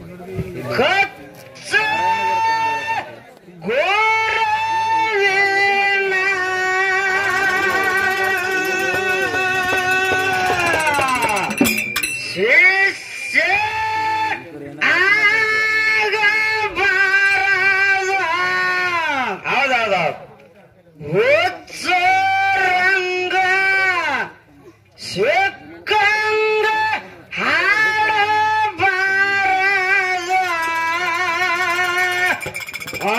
ಕಚ್ಚ ಗೋರವಿನ ಶಿಷ್ಯ ಆಗಬಾರದು. ಹೌದೌದು ಹುಚ್ಚರಂಗ ಸಿಕ್ಕಂಗ ಹಾಡಬಾರದು. ಆ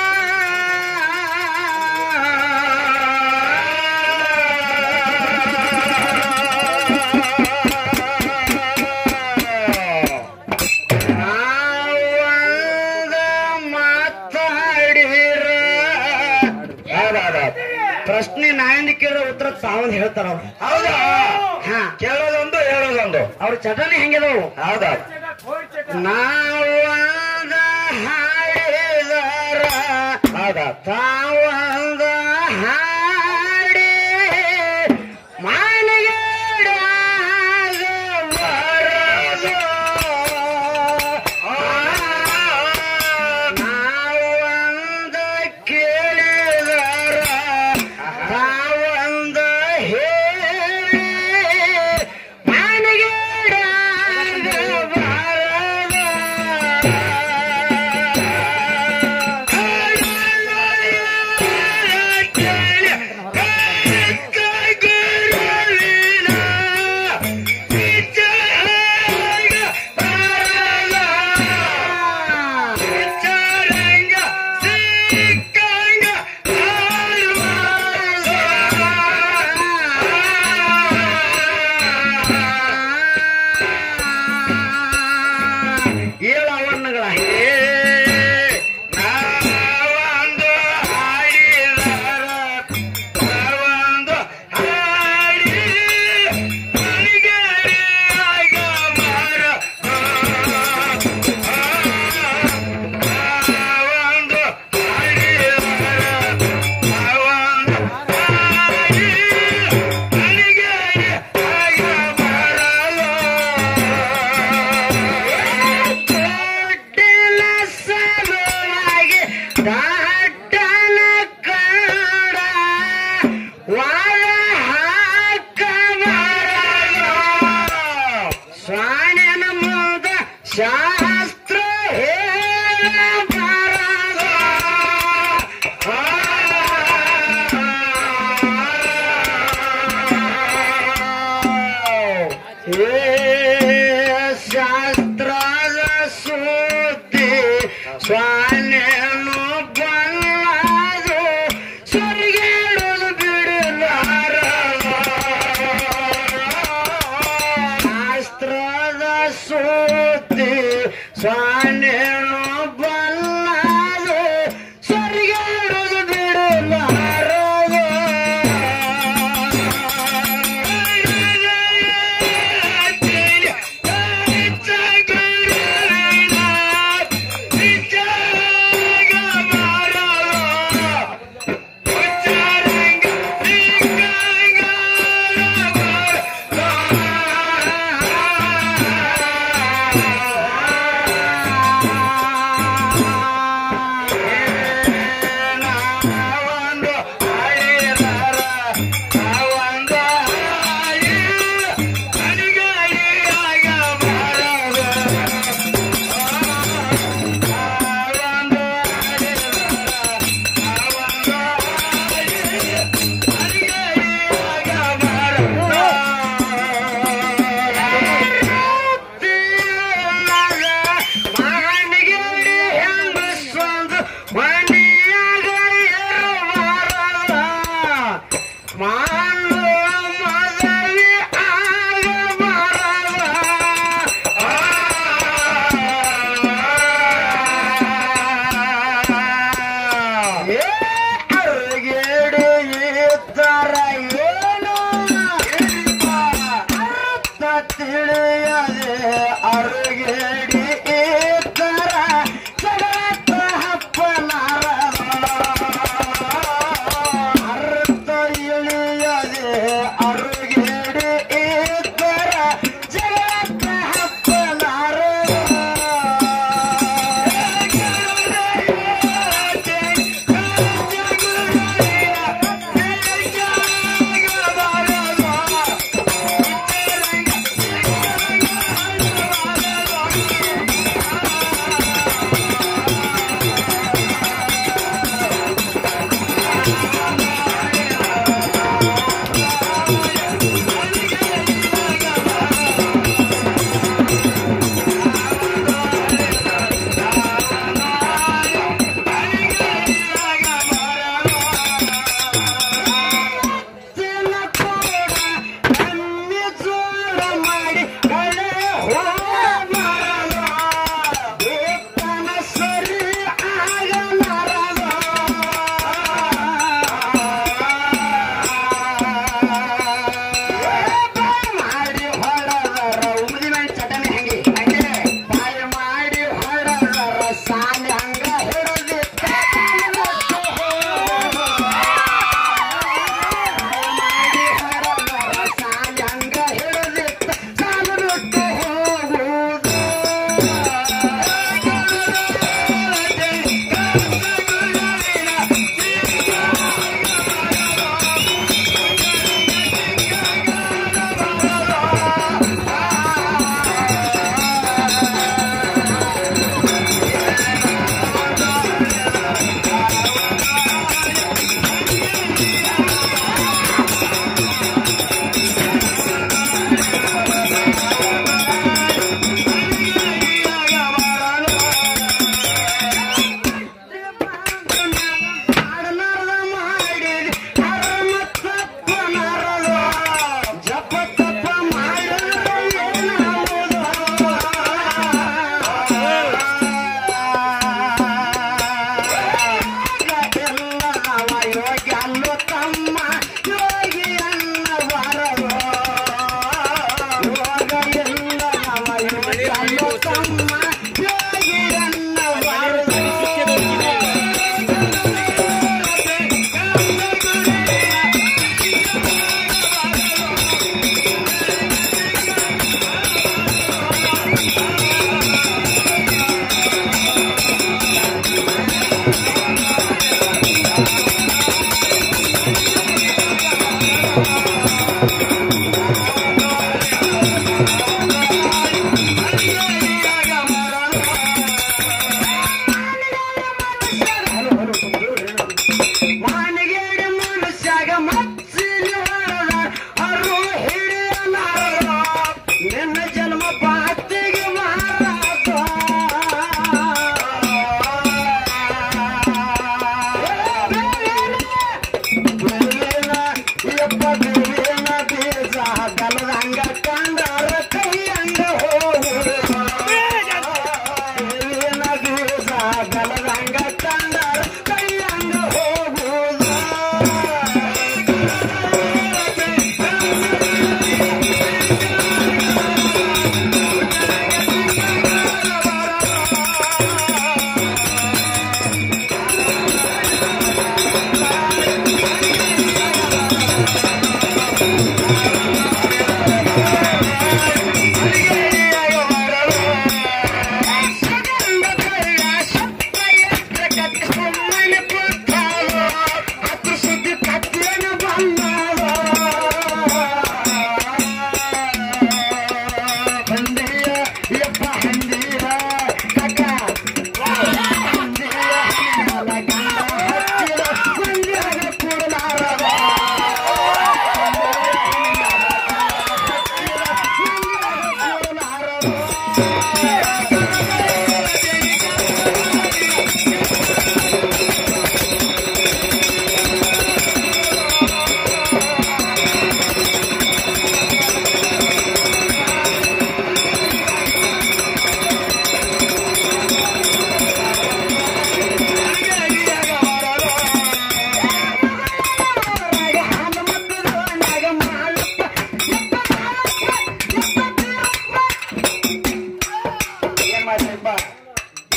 ನಾವೊಂದ ಮಾತಾಡಿರ ಹೌದೌದು. ಪ್ರಶ್ನೆ ನಾಯಿಂದ ಕೇಳಿದ್ರೆ ಉತ್ತರ ತಾವಂದ್ ಹೇಳ್ತಾರ ಅವ್ರು ಹೌದಾ ಹಾ ಕೇಳೋದೊಂದು ಹೇಳೋದೊಂದು ಅವ್ರ ಚಟನೆ ಹೆಂಗಿದವು ಹೌದಾ ನಾವೊಂದ ಹಾಡಿದರ ಹೌದಾ ತಾವಂದ ಹಾಡಿ ಮಾನಗಡಾಗ ಬರದು. ನಾವೊಂದ ಕೇಳಿದರ ತಾವಂದ ಹೇಳಿ ಮಾನಗಡಾಗ ಏಳವಣ್ಣಗಳ ನಾವೊಂದು ಹಾಡಿದರ ನಾವೊಂದು ಹಾಡಿ ಮನೆಗೆರೆಯಾಗ ಮರ ನಾವೊಂದು ಹಾಡಿದರ ನಾವೊಂದು ಹಾಡಿ ಮನೆಗೆರೆಯಾಗ ಮರಲು ಕೊಟ್ಟಿಲ ಸಲುವಾಗಿ ದಾಟನ ಕಡ ವಾರ ಹಾಕ ಸ್ವಾಣ್ಯನ ಮುದ ಶಾಸ್ತ್ರ ಹೇಳ ಶಾಸ್ತ್ರದ ಸುದ್ದಿ ಸ್ವಾನ್ಯನು ಬಲ್ಲದು ಸ್ವರ್ಗೇಳಲು ಬಿಡಲಾರ ಶಾಸ್ತ್ರದ ಸುದ್ದಿ ಸ್ವಾನ್ಯನು ಬಲ್ಲದು ಸ್ವರ್ಗೇಳಲು ಬಿಡಲಾರದು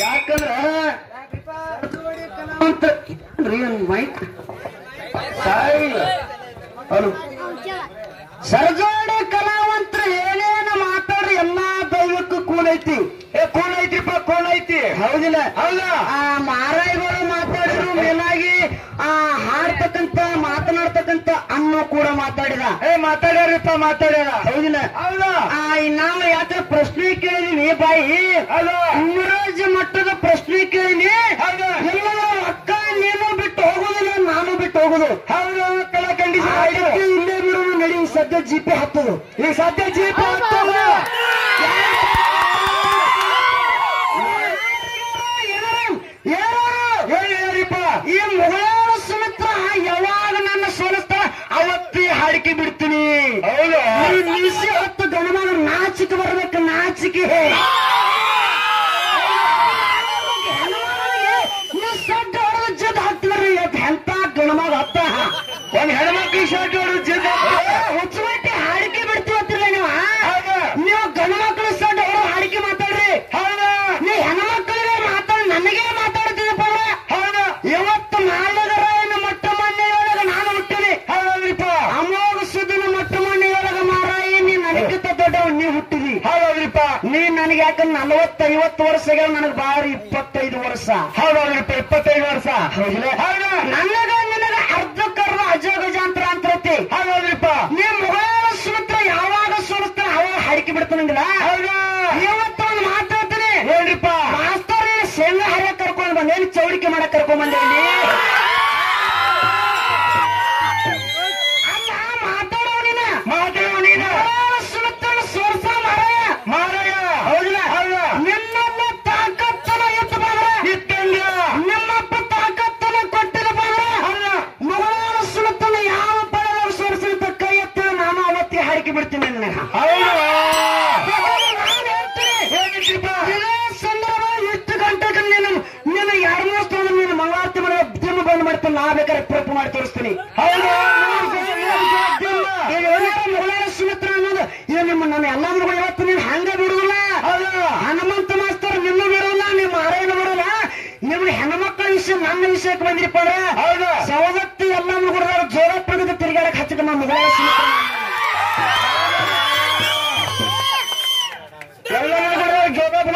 ಯಾಕಂದ್ರ ಅಂತ ಏನ್ ಮೈಕ್ ಸಾಯಿ ಹಲೋ ಸರ್ಜೋಡಿ ಕಲಾವಂತರ ಏನೇನು ಮಾತಾಡ್ರಿ ಎಲ್ಲಾ ದೈವಕ್ಕೂ ಕೂಲೈತಿ ಏ ಕೋಣ ಐತಿಪ್ಪ ಕೋಣ ಐತಿ ಹೌದಿಲ್ಲ ಹೌದಾ ಆ ಮಾರಾಯಿಗಳು ಮಾತಾಡಿದ್ರು ಮೇಲಾಗಿ ಆ ಹಾಡ್ತಕ್ಕಂತ ಮಾತನಾಡ್ತಕ್ಕಂತ ಅನ್ನ ಕೂಡ ಮಾತಾಡಿದ ಏ ಮಾತಾಡ್ಯಾರಪ್ಪ ಮಾತಾಡ್ಯಾರ ಹೌದಿಲ್ಲ ಹೌದಾ ಆ ನಾವು ಯಾಕೆ ಪ್ರಶ್ನೆ ಕೇಳಿದೀನಿ ಬಾಯಿ ಹೌದಾ ಅಂಗರಾಜ ಮಟ್ಟದ ಪ್ರಶ್ನೆ ಕೇಳಿನಿ ಹೌದಾ ಎಲ್ಲ ಅಕ್ಕ ನೀನು ಬಿಟ್ಟು ಹೋಗುದಿಲ್ಲ ನಾನು ಬಿಟ್ಟು ಹೋಗುದು ಹೌದು ಕಲ ಕಂಡೀಷನ್ ಆಯ್ತು ಅದಕ್ಕೆ ಇಲ್ಲೇ ಬಿಡುದು ನಡಿ ಸದ್ಯ ಜಿಪೆ ಹತ್ತದು ಈಗ ಸದ್ಯ ಜೀಪ್ ಹತ್ತದ ಹೇಳಿ ಹೇಳಿಪ್ಪ ಈ ಮೊಘಲಾಳ ಸುಮಿತ್ರ ಯಾವಾಗ ನನ್ನ ಸೋಲಿಸ್ತಾರ ಅವತ್ತೇ ಹಾಡಿಕೆ ಬಿಡ್ತೀನಿ ಹೌದು ಈ ನಿಲ್ಸಿ ಹೊತ್ತು ಗಣಮಗ ನಾಚಿಕೆ ಬರ್ಬೇಕು ನಾಚಿಕೆ ನೀವು ಸಡ್ಡ ಹೊಡೆದು ಜದ್ ಹಾಕ್ತಿದ್ರಿ ಎಂತ ಗಣಮಗ ಹತ್ತ ಒಂದ್ ಹೆಣ್ಮಕ್ಳು ಶರ್ಟ್ ಹೊಡೆದು ಜಿದ್ ಹುಚ್ಚುಮಟ್ಟಿ ಹಾಡಿಕೆ ಬಿಡ್ತೀವತ್ತಿಲ್ಲ ನೀವು ಹೌದಾ ನೀವು ಗಂಡ ಮಕ್ಕಳು ಸಡ್ಡ ಹೊಡೆದು ಹಾಡಿಕೆ ಮಾತಾಡ್ರಿ ಹೌದಾ ನೀ ಹೆಣ್ಮಕ್ಳಿಗೆ ಮಾತಾಡಿ ನನಗೆ ಮಾತಾಡ್ತಿದ್ದಪ್ಪ ಹೌದಾ ಇವತ್ತು ಮಾಲಗರಾಯನ ಮೊಟ್ಟ ಮೊನ್ನೆಯೊಳಗ ನಾನು ಹುಟ್ಟಿನಿ ಹೌದ್ರಿಪ್ಪ ಅಮೋಘ ಸುದ್ದಿನ ಮೊಟ್ಟ ಮೊನ್ನೆಯೊಳಗ ಮಾರಾಯಿ ನೀ ನನಗಿಂತ ದೊಡ್ಡವ ನೀ ಹುಟ್ಟಿದಿ ಹೌದ್ರಿಪ್ಪ ನೀ ನನಗೆ ಯಾಕಂದ್ರೆ ನಲವತ್ತ ಐವತ್ತು ವರ್ಷಗಳ ನನಗೆ ಬಾರಿ ಇಪ್ಪತ್ತೈದು ವರ್ಷ ಹೌದೌದ್ರಿಪ್ಪ ಇಪ್ಪತ್ತೈದು ವರ್ಷ ಹೌದಿಲ್ಲ? ಹೌದಾ ನನಗ ನಿನಗ ಅರ್ಧಕರ್ವ ಅಜಗಜಾಂತರ ಅಂತರತಿ ಹೌದೌದ್ರಿಪ್ಪ ನೀ ಮೊಘಲ ಸುಮಿತ್ರ ಯಾವಾಗ ಸೋಲಿಸ್ತಾನ ಅವಾಗ ಹಾಡಿಕೆ ಬಿಡ್ತಾನಂಗಿಲ್ಲ ಹೌದಾ ಇವತ್ತು ಒಂದು ಮಾತಾಡ್ತೀನಿ ಹೇಳ್ರಿಪ್ಪ ಮಾಸ್ತರ್ ನೀನು ಶೇಂಗಾ ಹರಿಯಕ್ ಕರ್ಕೊಂಡ್ ಬಂದೇನು ಚೌಡಿಕೆ ಮಾಡಕ್ ಕರ್ಕೊಂಡ್ ಬಂದೆ ಇಲ್ಲಿ ಅಲ್ಲ ಮಾತಾಡೋ ನೀನ ಮಾತಾಡುವ ನೀನು ಸುಮಿತ್ರನ ಸೋರ್ಸ ಮಾರಾಯ ಮಾರಾಯ ಹೌದಿಲ್ಲ ಹೌದಾ ನಿನ್ನನ್ನ ತಾಕತ್ತನ ಎತ್ತು ಬಂದ್ರ ಇತ್ತಂಗ ನಿಮ್ಮಪ್ಪ ತಾಕತ್ತನ ಕೊಟ್ಟಿದ ಬಂದ್ರ ಹೌದಾ ಮೊಘಲಾಳ ಸುಮಿತ್ರನ ಯಾವ ಪಡೆದ ಸೋರಿಸಿದ ಕೈ ಎತ್ತಿದ ನಾನು ಅವತ್ತಿಗೆ ಹಾಡಿಕೆ ಬಿಡ್ತೀನಿ ನನಗ ಹೌದಾ ನಾನು ಹೇಳ್ತೀನಿ ಹೇಗಿದ್ರಿಪ್ಪ ಇದೇ ಸಂದರ್ಭ ಎಷ್ಟು ಗಂಟೆಗೆ ನೀನು ನೀನು ಎರಡು ಮೂರು ಸ್ಥಳ ನೀನು ಮಂಗಳಾರತಿ ಮಾಡಿ ಉದ್ಯಮ ಬಂದ್ ಮಾಡ್ತೀನಿ ನಾ ಬೇಕಾದ್ರೆ ಪ್ರೂಫ್ ಮಾಡಿ ತೋರಿಸ್ತೀನಿ ಹೌದಾ ಈಗ ಏನಾರ ಮೊಘಲಾಳ ಸುಮಿತ್ರ ಅನ್ನೋದು ಇದು ನಿಮ್ಮ ನನ್ನ ಎಲ್ಲಾದ್ರೂ ಇವತ್ತು ನೀನು ಹಂಗ ಬಿಡುದಿಲ್ಲ ಹೌದಾ ಹನುಮಂತ ಮಾಸ್ತರ್ ನಿನ್ನ ಬಿಡುದಿಲ್ಲ ನಿಮ್ಮ ಮಾರಾಯಣ ಬಿಡಲ್ಲ ನಿಮ್ಮ ಹೆಣ್ಮಕ್ಳ ವಿಷಯ ನನ್ನ ವಿಷಯಕ್ಕೆ ಬಂದಿರಪ್ಪ ಅಂದ್ರೆ ಹೌದಾ ಸವದತ್ತಿ ಎಲ್ಲ ಕೂಡ ಜೋರ ಪಡೆದ ತಿರುಗಾಡಕ್ ಹಚ್ಚಿದ ನಮ್ಮ ಮೊಘಲಾಳ ಸುಮಿತ್ರ ಎಲ್ಲ ಜೋಬಾಬ್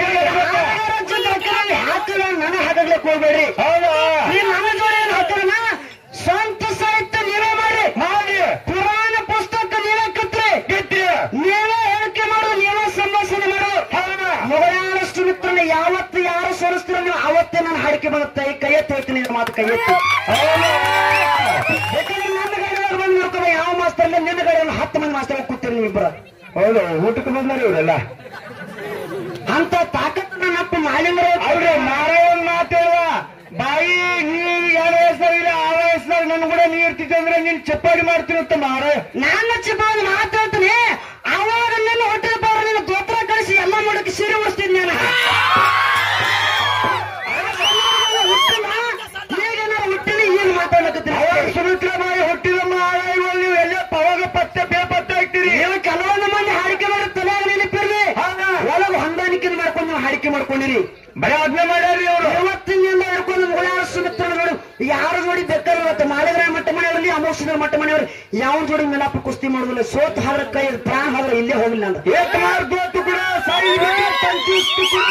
ಹಾಕಿಲ್ಲ ನನ್ನ ಹಾಕಗ್ಲಕ್ ಹೋಗ್ಬೇಡಿ ಹೌದಾ ನೀವ್ ನನ್ನ ಜೋಡಿ ಏನ್ ಹಾಕಿರನ ಸ್ವಂತ ಸಾಹಿತ್ಯ ನೀವೇ ಮಾಡಿ ಮಾಡಿ ಪುರಾಣ ಪುಸ್ತಕ ನೀವೇ ಕತ್ರಿ ಗೆದ್ರಿ ನೀವೇ ಹೇಳಿಕೆ ಮಾಡು ನೀವೇ ಸಂಭಾಷಣೆ ಮಾಡು ಹೌದಾ ಮೊಘಲಾಳ ಸುಮಿತ್ರನ ಯಾವತ್ತು ಯಾರು ಸೋರಿಸ್ತೀರ ನೀವು ಅವತ್ತೇ ನಾನು ಹಾಡಿಕೆ ಬರುತ್ತೆ ಈ ಕೈ ಎತ್ತಿ ಹೇಳ್ತೀನಿ ಇದು ಮಾತು ಕೈ ಎತ್ತಿ ಹೌದಾ ಯಾಕಂದ್ರೆ ನನ್ನ ಗಾಡಿಯೊಳಗೆ ಬಂದು ನೋಡ್ಕೊಂಡು ಯಾವ ಮಾಸ್ತರ್ ನಿನ್ನ ಗಾಡಿಯಲ್ಲಿ ಹತ್ತು ಮಂದಿ ಮಾಸ್ತರ್ ಕೂತೀರಿ ನೀವಿಬ್ಬರು ಹೌದು ಊಟಕ್ಕೆ ಬಂದಾರ ಇವರೆಲ್ಲ ಅಂತ ತಾಕತ್ತು ನನ್ನಪ್ಪ ಮಾಲಿಂಗರ ಅವ್ರೆ ಮಾರಾಯನ್ ಮಾತೇವ ಬಾಯಿ ನೀ ಯಾವ ವಯಸ್ಸಾಗಿಲ್ಲ ಆ ವಯಸ್ಸಾಗ ನನ್ ಕೂಡ ನೀ ಇರ್ತಿದ್ದೆ ಅಂದ್ರೆ ನೀನ್ ಚಪ್ಪಾಡಿ ಮಾಡ್ತೀನಿ ಅಂತ ಮಾರಾಯ ನಾನು ಚಿಪ್ಪವಾಗಿ ಮಾತಾಡ್ತೀನಿ ಅವಾಗ ನಿನ್ನ ಹೊಟ್ಟೆ ಬಾರ ನಿನ್ನ ಗೋತ್ರ ಕಳಿಸಿ ಎಲ್ಲ ಮಾಡಕ್ಕೆ ಸೀರೆ ಉಡಿಸ್ತೀನಿ ನಾನು ಈಗೇನಾರ ಹುಟ್ಟಿನಿ ಈಗ ಮಾತಾಡಕತ್ತೀನಿ ಅವಾಗ ಸುಮಿತ್ರ ಬಾಯಿ ಹುಟ್ಟಿದ ಮಾರಾಯಗಳು ನೀವು ಎಲ್ಲ ಪವಾಗ ಪತ್ತೆ ಬೇಪತ್ತೆ ಹಾಕ್ತೀರಿ ನೀವು ಕೆಲವೊಂದು ಮಂದಿ ಹಾಡಿಕೆ ಮಾಡಿ ತಲೆಯಾಗ ನೆನಪಿರ್ಲಿ ಹೌದಾ ಒಳಗೆ ಹೊಂದಾಣಿಕೆ ಮಾಡ್ಕೊಂಡು ನೀವು ಹಾಡಿಕೆ ಮಾಡ್ಕೊಂಡಿರಿ ಬರೀ ಅದ್ನೇ ಮಾಡ್ಯಾರಿ ಅವರು ಇವತ್ತಿನಿಂದ ಹಿಡ್ಕೊಂಡು ಮುಗಳಾರ ಸುಮಿತ್ರ ನೋಡಿ ಯಾರ ಜೋಡಿ ಬೇಕಾದ್ರೆ ಇವತ್ತು ಮಾಡಿದ್ರೆ ಮಟ್ಟ ಮನೆಯವರಲ್ಲಿ ಅಮೋಷದ ಮಟ್ಟ ಮನೆಯವರು ಯಾವ ಜೋಡಿ ಮೇಲಾಪ ಕುಸ್ತಿ ಮಾಡುದಿಲ್ಲ ಸೋತ್ ಹಾದ್ರ ಕೈ ಪ್ರಾಣ ಹಾದ್ರ ಇಲ್ಲೇ ಹೋಗಿಲ್ಲ ಅಂತ ಏಕಮಾರ್ ದೋತು ಕೂಡ ಸಾಯಿ ತಂತಿಸ್ತು ಕೂಡ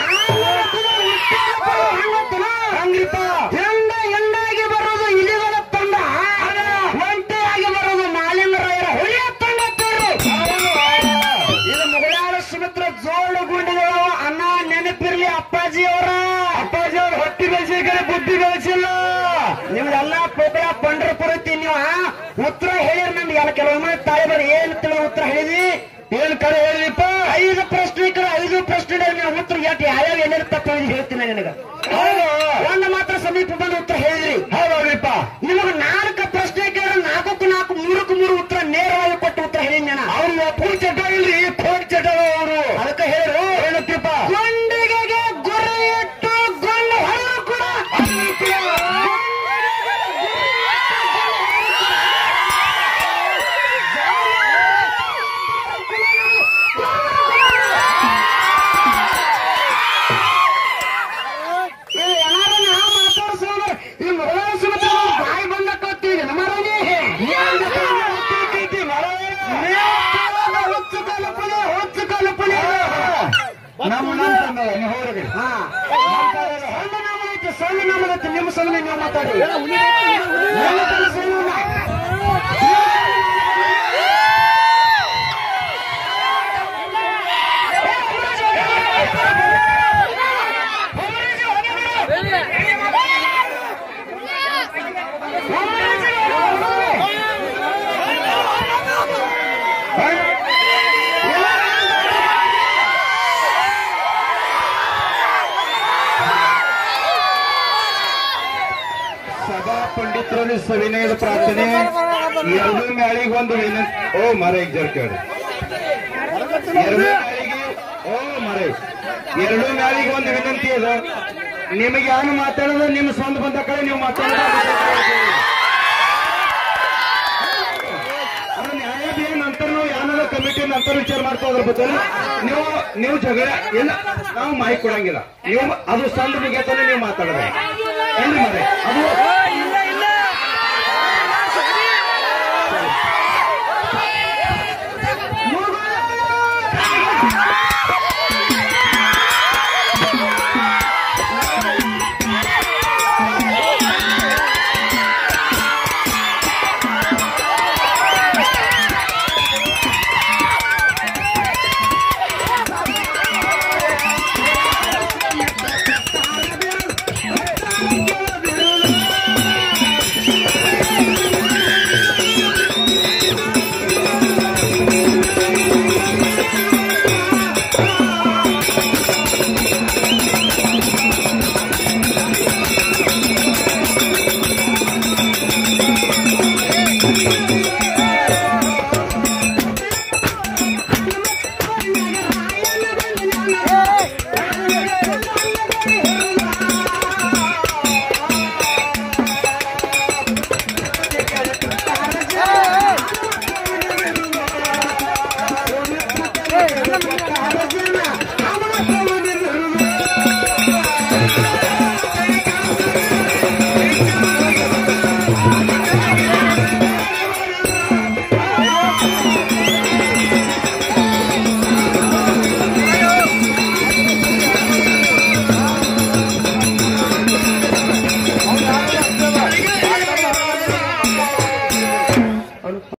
ಹಂಗ್ರಿಪ್ಪ ಹೆಂಡ ಹೆಂಡಾಗಿ ಬರೋದು ಇಲಿಗಳ ತಂಡ ಒಂಟೆಯಾಗಿ ಬರೋದು ಮಾಲಿಂಗರಾಯರ ಹುಲಿಯ ತಂಡ ತೇರು ಇದು ಮುಗಳಾರ ಸುಮಿತ್ರ ಜೋಳು ಗುಂಡಿಗಳು ಅನ್ನ ನೆನಪಿರ್ಲಿ ಅಪ್ಪಾಜಿ ಅವರ ಅಪ್ಪಾಜಿ ಅವ್ರು ಹೊಟ್ಟಿ ಬೆಳೆಸಿದ್ರೆ ಬುದ್ಧಿ ಬೆಳೆಸಿಲ್ಲ ನಿಮ್ದೆಲ್ಲ ಪೋಕಳ ಪಂಡ್ರಪುರ ಐತಿ ನೀವು ಉತ್ತರ ಹೇಳಿರಿ ನಮ್ಗೆ ಎಲ್ಲ ಕೆಲವೊಮ್ಮೆ ತಾಳಿ ಬರೀ ಏನ್ ತಿಳಿ ಉತ್ತರ ಹೇಳಿದಿ ಏನ್ ಕರೆ ಹೇಳಿಪ್ಪ ಐದು ಪ್ರಶ್ನೆ ಇದ್ರೆ ಐದು ಪ್ರಶ್ನೆ ನೀವು ಉತ್ತರ ಎಷ್ಟು ಯಾವ್ಯಾವ ಎಲ್ಲೆಲ್ಲಿ ತಪ್ಪು ಹೇಳಿದ್ ಹೇಳ್ತೀನಿ ನಿನಗ ಹೌದು ಒಂದು ಮಾತ್ರ ಸಮೀಪ ಬಂದು ಉತ್ತರ ಹೇಳಿದ್ರಿ ಹೌದೌದ್ರಿಪ್ಪ ನಿಮಗೆ ನಾಲ್ಕು ಪ್ರಶ್ನೆ ಕೇಳಿದ್ರೆ ನಾಲ್ಕಕ್ಕೂ ನಾಲ್ಕು ಮೂರಕ್ಕೂ ಮೂರು ಉತ್ತರ ನೇರವಾಗಿ ಕೊಟ್ಟು ಉತ್ತರ ಹೇಳಿದ್ ನಾನು ಅವ್ರು ಪೂರ್ ಚಟ ಇಲ್ರಿ ಫೋನ್ ಚಟ ಅವರು ಅದಕ್ಕೆ ಹೇಳಿದ್ರು ಏನಪ್ಪ ಗುಂಡಿಗೆಗೆ ಗುರಿ ಇಟ್ಟು ಗುಂಡು ಹೊಡೆದ್ರು ಕೂಡ ನೀವು ಹೋಗ್ರಿ ಹಾ ಸಣ್ಣ ನಾಮದೈತಿ ಸಣ್ಣ ನಾಮದೈತಿ ನಿಮ್ಮ ಸಣ್ಣ ನೀವು ಮಾತಾಡಿ ನನ್ನ ಕೆಲಸ ಏನಿಲ್ಲ. ಸಭಾ ಪಂಡಿತರಲ್ಲಿ ಸವಿನಯದ ಪ್ರಾರ್ಥನೆ ಎರಡು ಮ್ಯಾಳಿಗೆ ಒಂದು ವಿನಂತಿ ಓ ಮರ ಜರ್ ಕೇಳಿ ಎರಡು ಮ್ಯಾಳಿಗೆ ಓ ಮರ ಎರಡು ಮ್ಯಾಳಿಗೆ ಒಂದು ವಿನಂತಿ ಅದ ನಿಮಗೆ ಯಾರು ಮಾತಾಡೋದು ನಿಮ್ಮ ಸ್ವಂತ ಬಂದ ಕಡೆ ನೀವು ಮಾತಾಡೋದು ಅದು ನ್ಯಾಯ ಬಿ ನಂತರ ನಾವು ಯಾನದ ಕಮಿಟಿ ನಂತರ ವಿಚಾರ ಮಾಡ್ತಾ ಅದ್ರ ಬಗ್ಗೆ ನೀವು ನೀವು ಜಗಳ ಇಲ್ಲ ನಾವು ಮಾಹಿತಿ ಕೊಡಂಗಿಲ್ಲ ನೀವು ಅದು ಸಂದ ಮುಗಿಯತಾನೆ ನೀವು ಮಾತಾಡೋದು ಏನ್ರಿ ಮರೆ ಅದು